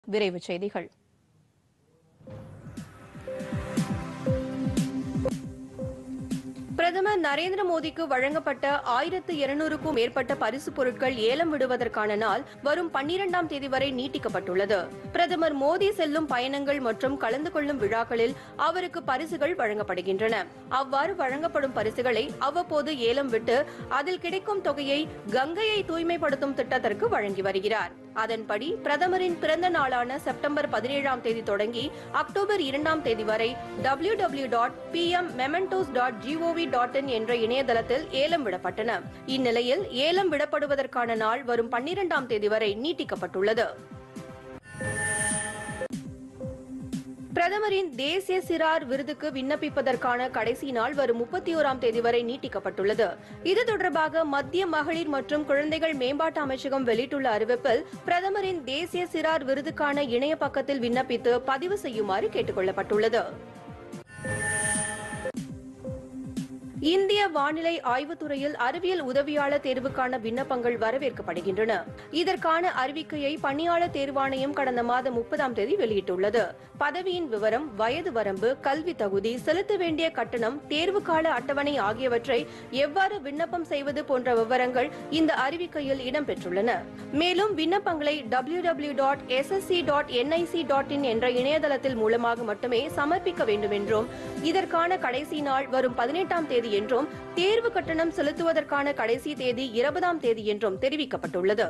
விரைவுச் செய்திகள் பிரதமர் நரேந்திர மோடிக்கு வழங்கப்பட்ட ஆயிரத்து இருநூறுக்கும் மேற்பட்ட பரிசு பொருட்கள் ஏலம் விடுவதற்கான நாள் வரும் பன்னிரெண்டாம் தேதி வரை நீட்டிக்கப்பட்டுள்ளது பிரதமர் மோடி செல்லும் பயணங்கள் மற்றும் கலந்து கொள்ளும் விழாக்களில் அவருக்கு பரிசுகள் வழங்கப்படுகின்றன அவ்வாறு வழங்கப்படும் பரிசுகளை அவ்வப்போது ஏலம் விட்டு அதில் கிடைக்கும் தொகையை கங்கையை தூய்மைப்படுத்தும் திட்டத்திற்கு வழங்கி வருகிறார் அதன்படி பிரதமரின் பிறந்த நாளான செப்டம்பர் பதினேழாம் தேதி தொடங்கி அக்டோபர் இரண்டாம் தேதி வரை W W dot P M mementos dot GOV dot in என்ற இணையதளத்தில் ஏலம் விடப்பட்டன இந்நிலையில் ஏலம் விடப்படுவதற்கான நாள் வரும் பன்னிரெண்டாம் தேதி வரை நீட்டிக்கப்பட்டுள்ளது பிரதமரின் தேசிய சிறார் விருதுக்கு விண்ணப்பிப்பதற்கான கடைசி நாள் வரும் முப்பத்தி ஓராம் தேதி வரை நீட்டிக்கப்பட்டுள்ளது இது தொடர்பாக மத்திய மகளிர் மற்றும் குழந்தைகள் மேம்பாட்டு அமைச்சகம் வெளியிட்டுள்ள அறிவிப்பில் பிரதமரின் தேசிய சிறார் விருதுக்கான இணைய பக்கத்தில் விண்ணப்பித்து பதிவு செய்யுமாறு கேட்டுக் கொள்ளப்பட்டுள்ளது இந்திய வானிலை ஆய்வுத்துறையில் அறிவியல் உதவியாளர் தேர்வுக்கான விண்ணப்பங்கள் வரவேற்கப்படுகின்றன இதற்கான அறிவிக்கையை பணியாளர் தேர்வாணையம் கடந்த மாதம் முப்பதாம் தேதி வெளியிட்டுள்ளது பதவியின் விவரம் வயது வரம்பு கல்வி தகுதி செலுத்த வேண்டிய கட்டணம் தேர்வு கால அட்டவணை ஆகியவற்றை எவ்வாறு விண்ணப்பம் செய்வது போன்ற விவரங்கள் இந்த அறிவிக்கையில் இடம்பெற்றுள்ளன மேலும் விண்ணப்பங்களை W W dot SSC dot NIC dot in என்ற இணையதளத்தில் மூலமாக மட்டுமே சமர்ப்பிக்க வேண்டும் என்றும் இதற்கான கடைசி நாள் வரும் பதினெட்டாம் தேதி என்றும் தேர்வு கட்டணம் செலுத்துவதற்கான கடைசி தேதி இருபதாம் தேதி என்றும் தெரிவிக்கப்பட்டுள்ளது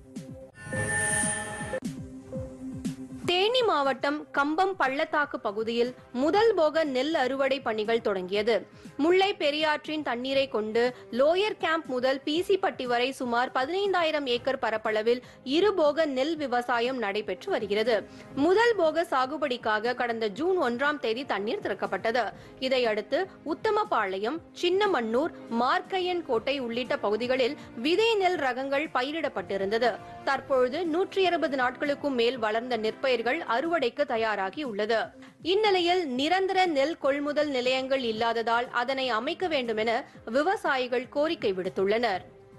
தேனி மாவட்டம் கம்பம் பள்ளத்தாக்கு பகுதியில் முதல் போக நெல் அறுவடை பணிகள் தொடங்கியது முல்லை பெரியாற்றின் தண்ணீரை கொண்டு லோயர் கேம்ப் முதல் பிசிப்பட்டி வரை சுமார் பதினைந்தாயிரம் ஏக்கர் பரப்பளவில் இரு போக நெல் விவசாயம் நடைபெற்று வருகிறது முதல் போக சாகுபடிக்காக கடந்த ஜூன் ஒன்றாம் தேதி தண்ணீர் திறக்கப்பட்டது இதையடுத்து உத்தமபாளையம் சின்னமன்னூர் மார்க்கையன் கோட்டை உள்ளிட்ட பகுதிகளில் விதை நெல் ரகங்கள் பயிரிடப்பட்டிருந்தது தற்பொழுது நூற்றி இருபது நாட்களுக்கும் மேல் வளர்ந்த நெற்பயிர்கள் அறுவடைக்கு தயாராகி உள்ளது இந்நிலையில் நிரந்தர நெல் கொள்முதல் நிலையங்கள் இல்லாததால் அதனை அமைக்க வேண்டும் என விவசாயிகள் கோரிக்கை விடுத்துள்ளனர்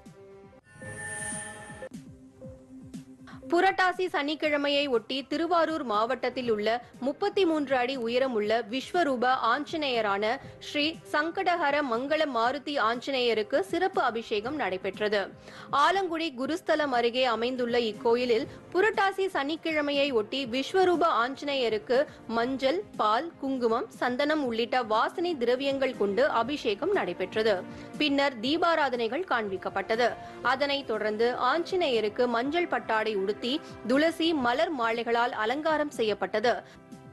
புரட்டாசி சனிக்கிழமையை ஒட்டி திருவாரூர் மாவட்டத்தில் உள்ள முப்பத்தி மூன்று அடி உயரமுள்ள விஸ்வரூப ஆஞ்சநேயரான ஸ்ரீ சங்கடஹர மங்கள மாருதி ஆஞ்சநேயருக்கு சிறப்பு அபிஷேகம் நடைபெற்றது ஆலங்குடி குருஸ்தலம் அருகே அமைந்துள்ள இக்கோயிலில் புரட்டாசி சனிக்கிழமையை ஒட்டி விஸ்வரூப ஆஞ்சநேயருக்கு மஞ்சள் பால் குங்குமம் சந்தனம் உள்ளிட்ட வாசனை திரவியங்கள் கொண்டு அபிஷேகம் நடைபெற்றது பின்னர் தீபாராதனைகள் காண்பிக்கப்பட்டது அதனைத் தொடர்ந்து ஆஞ்சநேயருக்கு மஞ்சள் பட்டாடை உடுத்தி துளசி மலர் மாலைகளால் அலங்காரம் செய்யப்பட்டது